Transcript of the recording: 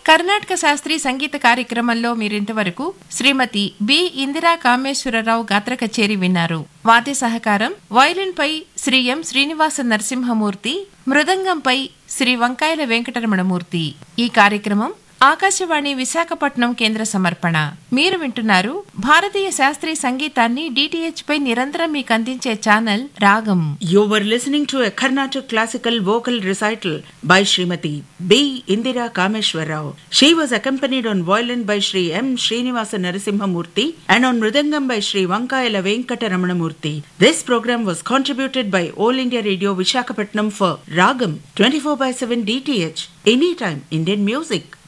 కర్ణాటక శాస్త్రీయ సంగీత కార్యక్రమంలో మీరింతవరకు శ్రీమతి బి ఇందిరా కామేశ్వరరావు గాత్ర కచేరి విన్నారు వాద్య సహకారం వయలిన్ పై శ్రీ ఎం శ్రీనివాస నరసింహమూర్తి మృదంగంపై శ్రీ వంకాయల వెంకటరమణమూర్తి ఈ కార్యక్రమం ఆకాశవాణి విశాఖపట్నం కేంద్ర సమర్పణ మీరు వింటున్నారు భారతీయ శాస్త్రీయ సంగీతాన్ని డిటిహెచ్ పై నిరంతరం మీకు అందించే ఛానల్ రాగం You were listening to a Carnatic classical vocal recital by Srimati B. Indira Kameshwarrao. She was accompanied on violin by Sri M. Srinivasa Narasimhamurthi and on mridangam by Sri Vankayala Venkata Ramanamurthy. This program was contributed by All India Radio Visakhapatnam for Ragam 24 by 7 DTH. Anytime Indian music.